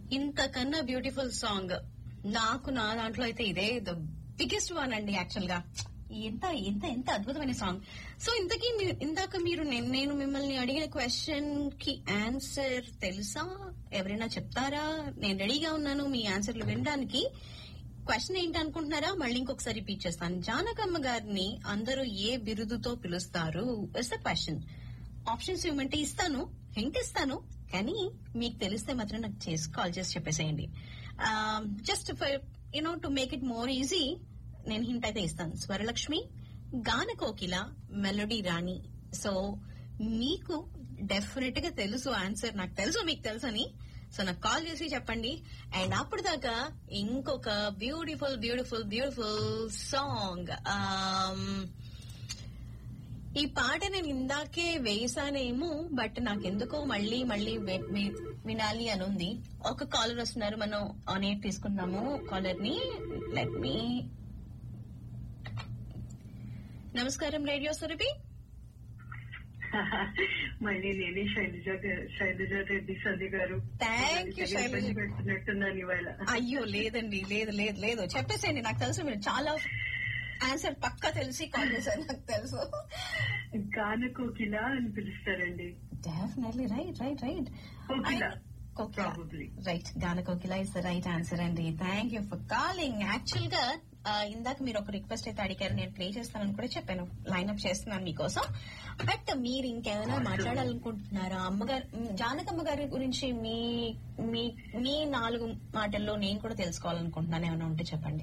ఇంతకన్నా beautiful song నాకు నా దాంట్లో అయితే ఇదే ద బిగ్గెస్ట్ వన్ అండి యాక్చువల్ గా ఎంత ఎంత ఎంత అద్భుతమైన సాంగ్ సో ఇంతకీ మీరు ఇందాక మీరు నేను నేను మిమ్మల్ని అడిగిన క్వశ్చన్ కి ఆన్సర్ తెలుసా ఎవరైనా చెప్తారా నేను రెడీగా ఉన్నాను మీ ఆన్సర్లు వినడానికి క్వశ్చన్ ఏంటి అనుకుంటున్నారా మళ్ళీ ఇంకొకసారి రిపీట్ చేస్తాను జానకమ్మ గారిని అందరూ ఏ బిరుదుతో పిలుస్తారు ఇస్ ద క్వశ్చన్ ఆప్షన్స్ ఇవ్వమంటే ఇస్తాను హింట్ ఇస్తాను కానీ మీకు తెలిస్తే మాత్రం నాకు చేసి కాల్ చేసి చెప్పేసేయండి just for you know to make it more easy నేను హింట్ అయితే ఇస్తాను స్వరలక్ష్మి గాన కోకిల మెలోడీ రాణి సో మీకు డెఫినెట్ గా తెలుసు ఆన్సర్ నాకు తెలుసు మీకు తెలుసు అని సో నాకు కాల్ చేసి చెప్పండి అండ్ అప్పుడు దాకా ఇంకొక బ్యూటిఫుల్ బ్యూటిఫుల్ బ్యూటిఫుల్ సాంగ్ ఈ పాట నేను ఇందాకే వేసానేమో బట్ నాకెందుకో మళ్ళీ మళ్ళీ వే- వి- వినాలి అని ఉంది ఒక కాలర్ వస్తున్నారు మనం ఆన్ ఎయిర్ తీసుకున్నాము కాలర్ ని లెట్ మీ నమస్కారం రేడియో సురభి మళ్ళీ నేనే శైలజ గారు- శైలజ రెడ్డి సంధ్య గారు Thank you, శైలజ. ఇబ్బంది పెడుతున్నట్టున్నాను ఇవాళ అయ్యో లేదండి లేదు లేదు లేదు చెప్పేసేయండి నాకు తెలుసు మీరు చాలా ఆన్సర్ పక్కా తెలిసి కాల్ చేశారు నాకు తెలుసు గాన కోకిల అని పిలుస్తారండి డెఫినెట్లీ రైట్ రైట్ రైట్ కోకిల కోకిల Probably. రైట్ గాన కోకిల ఇస్ ద రైట్ ఆన్సర్ అండి థ్యాంక్ యూ ఫర్ కాలింగ్ యాక్చువల్ గా ఆ, ఇందాక మీరు ఒక రిక్వెస్ట్ అయితే అడిగారు నేను ప్లే చేస్తానని కూడా చెప్పాను లైన్ అప్ చేస్తున్నాను మీకోసం బట్ మీరు ఇంకేమైనా మాట్లాడాలనుకుంటున్నారా అమ్మగారు మ్, జానకమ్మ గారి గురించి మీ మీ మీ నాలుగు మాటల్లో నేను కూడా తెలుసుకోవాలనుకుంటున్నాను ఏమైనా ఉంటే చెప్పండి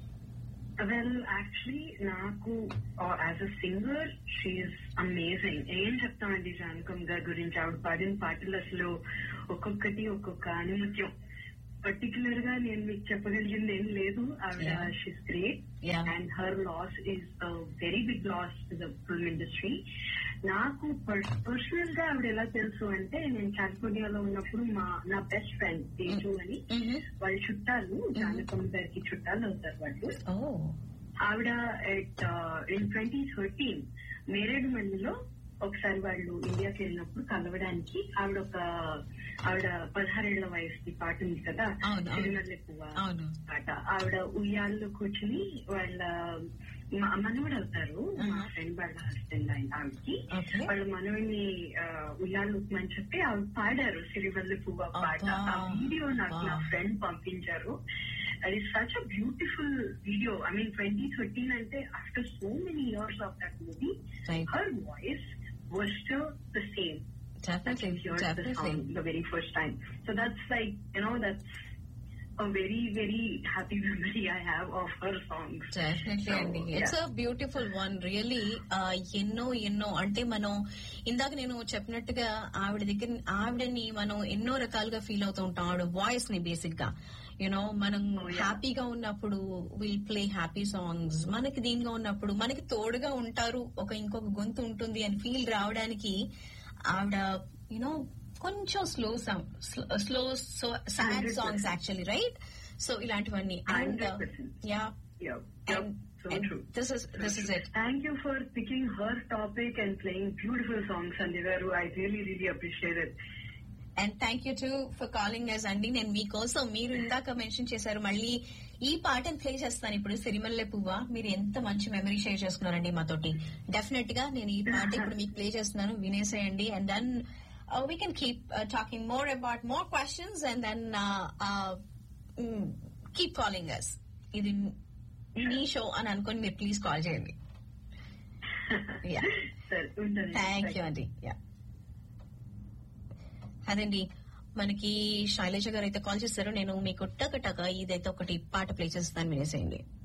వెల్ యాక్చువల్లీ నాకు as a singer she's amazing ఏం చెప్తామండి జానకమ్ గారి గురించి ఆవిడ పాడిన పాటలు అసలు ఒక్కొక్కటి ఒక్కొక్క అనుమత్యం పర్టికులర్ గా నేను మీకు చెప్పగలిగింది ఏం లేదు ఆవిడ Yeah. She's great Yeah. And her loss is very big loss to the film industry నాకు పర్సనల్ గా ఆవిడ ఎలా తెలుసు అంటే నేను కాలిఫోర్నియాలో ఉన్నప్పుడు మా నా బెస్ట్ ఫ్రెండ్ తేజు అని మ్మ్. వాళ్ళ చుట్టాలు జానకమ్మ గారికి చుట్టాలు అవుతారు వాళ్ళు ఓ ఆవిడ ఎట్ ఇన్ ట్వంటీ థర్టీన్ నేరేడుమల్లిలో ఒకసారి వాళ్ళు ఇండియాకి వెళ్ళినప్పుడు కలవడానికి ఆవిడ ఒక ఆవిడ పదహారేళ్ల వయసుకి పాట ఉంది కదా అవును, అవును. సిరిమల్లె పువ్వ అవును పాట ఆవిడ ఉయ్యాల్లో కూర్చుని వాళ్ళ మ- మనవడు అవుతారు మా Uh-huh. ఫ్రెండ్ వాళ్ళ హస్బెండ్ ఆయన ఆవిడకి Okay. వాళ్ళ మనవడిని ఉయ్యాలు అని చెప్పి ఆవిడ పాడారు సిరిమల్లె పువ్వ పాట అబ్బా. ఆ వీడియో నాకు నా అబ్బా. ఫ్రెండ్ పంపించారు అది such a beautiful video I mean twenty thirteen అంటే after so many years of that movie Right. Her voice was still the same that Definitely, you heard the definitely. sound the very first time. So that's like, you know, that's a very, very happy memory I have of her songs. Definitely So, అండి yeah. It's a beautiful one really ఎన్నో ఎన్నో అంటే మనం ఇందాక నేను చెప్పినట్టుగా ఆవిడ దగ్గర ఆవిడని మనం ఎన్నో రకాలుగా ఫీల్ అవుతూ ఉంటాం ఆవిడ వాయిస్ ని బేసిక్ గా యునో మనం Oh, yeah. హ్యాపీగా ఉన్నప్పుడు విల్ ప్లే హ్యాపీ సాంగ్స్ మనకి దీనిగా ఉన్నప్పుడు మనకి తోడుగా ఉంటారు ఒక ఇంకొక గొంతు ఉంటుంది అని ఫీల్ రావడానికి ఆవిడ యునో కొంచెం slow slow sad 100%. Songs actually right so ఇలాంటివన్నీ and 100%. Yeah Yeah. Yep. and, So and true. this is this is it. Thank you for picking her topic and playing beautiful songs, Sanjay Garu. I really, really appreciate it. And thank you to for calling us అండి నేను మీకోసం మీరు ఇందాక mention చేశారు మళ్ళీ ఈ పాటను play చేస్తాను ఇప్పుడు సిరిమల్లె పువ్వ మీరు ఎంత మంచి మెమరీ షేర్ చేసుకున్నారండి మాతోటి డెఫినెట్ గా నేను ఈ పాట ఇప్పుడు మీకు ప్లే చేస్తున్నాను వినేసేయండి and then we can keep talking more about more questions and then keep calling us ఇది మీ షో అని అనుకొని మీరు ప్లీజ్ కాల్ చేయండి Yeah. Sir, ఉండండి. థ్యాంక్ యూ అండి యా అదండి మనకి శైలజ గారు అయితే కాల్ చేస్తారు నేను మీకు టక టక ఇదైతే ఒకటి పాట ప్లే చేస్తాను వినేసేయండి